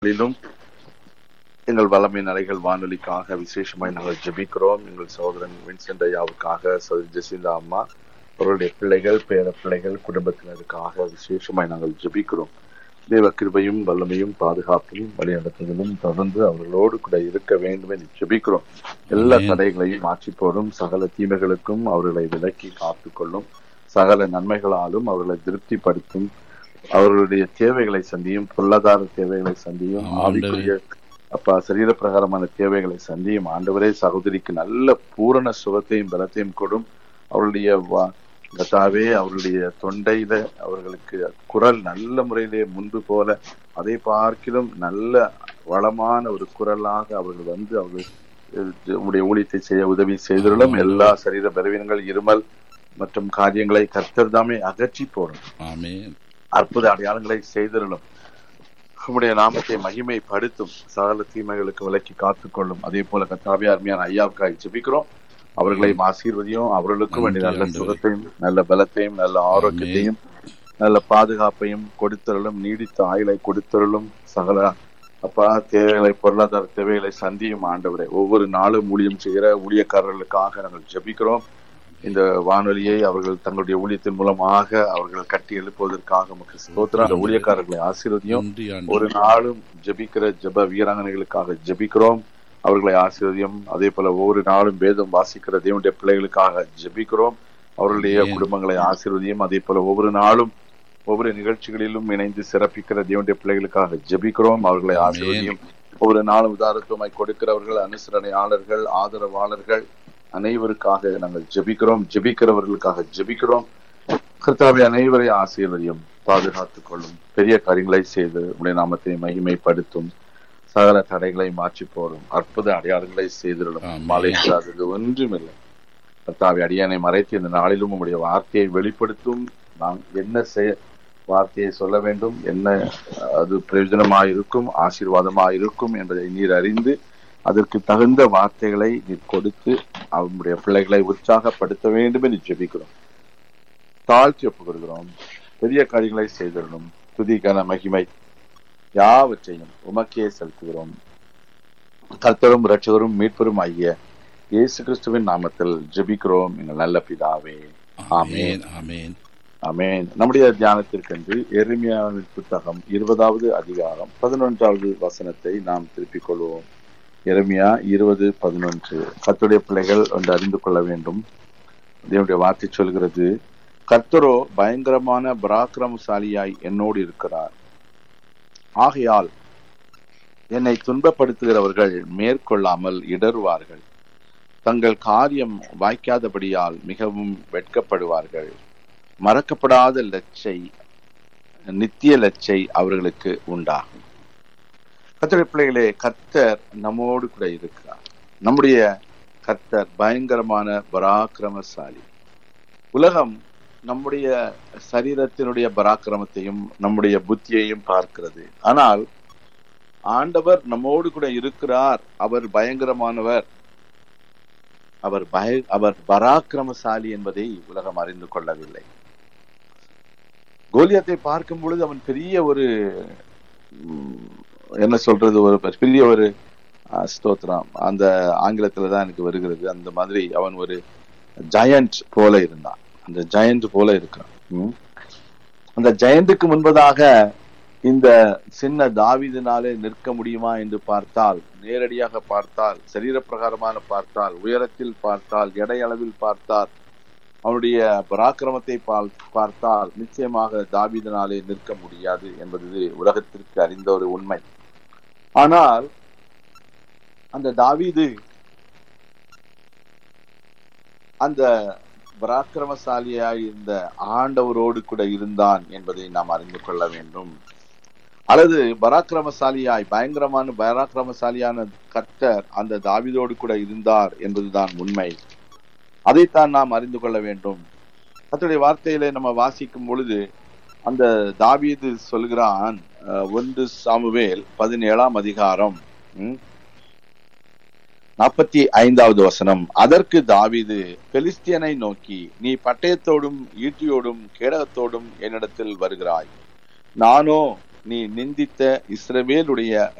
நாளிலும் எங்கள் வல்லமை நிலைகள் வானொலிக்காக விசேஷமாய் நாங்கள் ஜெபிக்கிறோம் எங்கள் சகோதரன் வின்சென்ட் ஐயாவுக்காக சகோதரி ஜெசிந்தா அம்மா அவருடைய பிள்ளைகள் பேர பிள்ளைகள் குடும்பத்தினருக்காக விசேஷமாய் நாங்கள் ஜெபிக்கிறோம் தேவ கிருபையும் வல்லமையும் பாதுகாப்பையும் வழிநடத்துதலும் தொடர்ந்து அவர்களோடு கூட இருக்க வேண்டும் என்று ஜெபிக்கிறோம் எல்லா ஆமென். தடைகளையும் மாற்றி போடும் சகல தீமைகளுக்கும் அவர்களை விலக்கி காத்துக்கொள்ளும் சகல நன்மைகளாலும் அவர்களை திருப்திப்படுத்தும் அவர்களுடைய தேவைகளை சந்தியும் பொருளாதார தேவைகளை சந்தியும் ஆமாம், ஆவிக்குரிய அப்பா சரீர பிரகாரமான தேவைகளை சந்தியும் ஆண்டவரே சகோதரிக்கு நல்ல பூரண சுகத்தையும் பலத்தையும் கொடும் அவருடைய வா- கர்த்தாவே அவருடைய தொண்டையில அவர்களுக்கு குரல் நல்ல முறையிலே முன்பு போல அதை பார்க்கிலும் நல்ல வளமான ஒரு குரலாக அவர்கள் வந்து அவர்கள் அஹ், உம்முடைய ஊழியத்தை செய்ய உதவி செய்துள்ளோம் எல்லா சரீர பலவீனங்கள் இருமல் மற்றும் காரியங்களை கர்த்தர் தாமே அகற்றி போடும் ஆமென் அற்புத அடையாளங்களை செய்திருளும் உம்முடைய நாமத்தை மகிமைப்படுத்தும் சகல தீமைகளுக்கு விலக்கி காத்துக்கொள்ளும் அதே போல கத்தாவே அருமையான ஐயாவுக்காய் ஜெபிக்கிறோம் அவர்களையும் ஆசீர்வதியும் அவர்களுக்கும் வேண்டிய நல்ல நன்றி, சுகத்தையும் நல்ல பலத்தையும் நல்ல ஆரோக்கியத்தையும் நல்ல பாதுகாப்பையும் கொடுத்தருளும் நீடித்த ஆயுளை கொடுத்தருளும் சகல அப்பா தேவைகளை பொருளாதார தேவைகளை சந்தியும் ஆண்டவரே ஒவ்வொரு நாளும் ஊழியம் செய்கிற ஊழியக்காரர்களுக்காக நாங்கள் ஜெபிக்கிறோம் இந்த வானொலியை அவர்கள் தங்களுடைய ஊழியத்தின் மூலமாக அவர்கள் கட்டி எழுப்புவதற்காக நமக்கு ஸ்தோத்திரம் அந்த ஊழியக்காரர்களை ஆசீர்வதியும் நன்றி ஒரு ஆண்டு நாளும் ஜெபிக்கிற ஜெப வீராங்கனைகளுக்காக ஜெபிக்கிறோம் அவர்களை ஆசீர்வதியும் அதே போல ஒவ்வொரு நாளும் வேதம் வாசிக்கிற தேவனுடைய பிள்ளைகளுக்காக ஜெபிக்கிறோம் அவர்களுடைய ஆமென். குடும்பங்களை ஆசீர்வதியும் அதே போல ஒவ்வொரு நாளும் ஒவ்வொரு நிகழ்ச்சிகளிலும் இணைந்து சிறப்பிக்கிற தேவனுடைய பிள்ளைகளுக்காக ஜெபிக்கிறோம் அவர்களை ஆமென். ஆசீர்வதியும் ஒவ்வொரு நாளும் உதாரத்துவமாய் கொடுக்கிறவர்கள் அனுசரணையாளர்கள் ஆதரவாளர்கள் அனைவருக்காக நாங்கள் ஜெபிக்கிறோம் ஜெபிக்கிறவர்களுக்காக ஜெபிக்கிறோம் கர்த்தாவை அனைவரை ஆசீர்வதியும் பாதுகாத்துக் கொள்ளும் பெரிய காரியங்களை செய்து உடைய நாமத்தை மகிமைப்படுத்தும் சகல தடைகளை மாற்றி போடும் அற்புத அடையாளங்களை செய்திடும் ஆமென். மலை இல்லாதது ஒன்றுமில்லை கர்த்தாவை அடியானை மறைத்து இந்த நாளிலும் உங்களுடைய வார்த்தையை வெளிப்படுத்தும் நாம் என்ன செய்ய வார்த்தையை சொல்ல வேண்டும் என்ன அது பிரயோஜனமாயிருக்கும் ஆசீர்வாதமாயிருக்கும் என்பதை நீர் அறிந்து அதற்கு தகுந்த வார்த்தைகளை நீர் கொடுத்து அவனுடைய பிள்ளைகளை உற்சாகப்படுத்த வேண்டும் என்று ஜெபிக்கிறோம் தாழ்த்தி ஒப்புக் கொடுக்கிறோம் பெரிய காரியங்களை செய்திடணும் துதிக்கான மகிமை யாவற்றையும் உமக்கே செலுத்துகிறோம் கர்த்தரும் இரட்சகரும் மீட்பரும் ஆகிய இயேசு கிறிஸ்துவின் நாமத்தில் ஜெபிக்கிறோம் எங்கள் நல்ல பிதாவே ஆமென் ஆமென் ஆமென் நம்முடைய தியானத்திற்கென்று எருமியாவின் புத்தகம் இருபதாவது அதிகாரம் பதினொன்றாவது வசனத்தை நாம் திருப்பிக் கொள்வோம் எருமியா இருபது பதினொன்று கர்த்தருடைய பிள்ளைகள் ஒன்று அறிந்து கொள்ள வேண்டும் தேவனுடைய வார்த்தை சொல்கிறது கர்த்தரோ பயங்கரமான பராக்கிரமசாலியாய் என்னோடு இருக்கிறார் ஆகையால் என்னை துன்பப்படுத்துகிறவர்கள் மேற்கொள்ளாமல் இடறுவார்கள் தங்கள் காரியம் வாய்க்காதபடியால் மிகவும் வெட்கப்படுவார்கள் மறக்கப்படாத லட்சை நித்திய லட்சை அவர்களுக்கு உண்டாகும் கர்த்தருடைய பிள்ளைகளே கர்த்தர் நம்மோடு கூட இருக்கிறார் நம்முடைய கர்த்தர் பயங்கரமான பராக்கிரமசாலி உலகம் நம்முடைய சரீரத்தினுடைய பராக்கிரமத்தையும் நம்முடைய புத்தியையும் பார்க்கிறது ஆனால் ஆண்டவர் நம்மோடு கூட இருக்கிறார் அவர் பயங்கரமானவர் அவர் பய அவர் பராக்கிரமசாலி என்பதை உலகம் அறிந்து கொள்ளவில்லை கோலியாத்தை பார்க்கும் பொழுது அவன் பெரிய ஒரு ம், என்ன சொல்றது ஒரு பெரிய ஒரு அஹ், ஸ்தோத்திரம் அந்த ஆங்கிலத்துல தான் எனக்கு வருகிறது அந்த மாதிரி அவன் ஒரு ஜெயண்ட் போல இருந்தான் அந்த ஜெயண்ட் போல இருக்கான் ம். அந்த ஜெயண்ட்டுக்கு முன்பதாக இந்த சின்ன தாவீதினாலே நிற்க முடியுமா என்று பார்த்தால் நேரடியாக பார்த்தால் சரீர பிரகாரமான பார்த்தால் உயரத்தில் பார்த்தால் எடை அளவில் பார்த்தால் அவனுடைய பராக்கிரமத்தை பால்- பார்த்தால் நிச்சயமாக தாவீதினாலே நிற்க முடியாது என்பது உலகத்திற்கு அறிந்த ஒரு உண்மை ஆனால் அந்த தாவீது அந்த பராக்கிரமசாலியாய் இருந்த ஆண்டவரோடு கூட இருந்தான் என்பதை நாம் அறிந்து கொள்ள வேண்டும் அல்லது பராக்கிரமசாலியாய் பயங்கரமான பராக்கிரமசாலியான கர்த்தர் அந்த தாவீதோடு கூட இருந்தார் என்பதுதான் உண்மை அதைத்தான் நாம் அறிந்து கொள்ள வேண்டும் கர்த்தருடைய வார்த்தையிலே நம்ம வாசிக்கும் பொழுது அந்த தாவீது சொல்கிறான் அஹ், ஒன்று சாமுவேல் பதினேழாம் அதிகாரம் ம், நாற்பத்தி ஐந்தாவது வசனம் அதற்கு தாவீது பெலிஸ்தியனை நோக்கி நீ பட்டயத்தோடும் ஈட்டியோடும் கேடகத்தோடும் என்னிடத்தில் வருகிறாய் நானோ நீ நிந்தித்த இஸ்ரவேலுடைய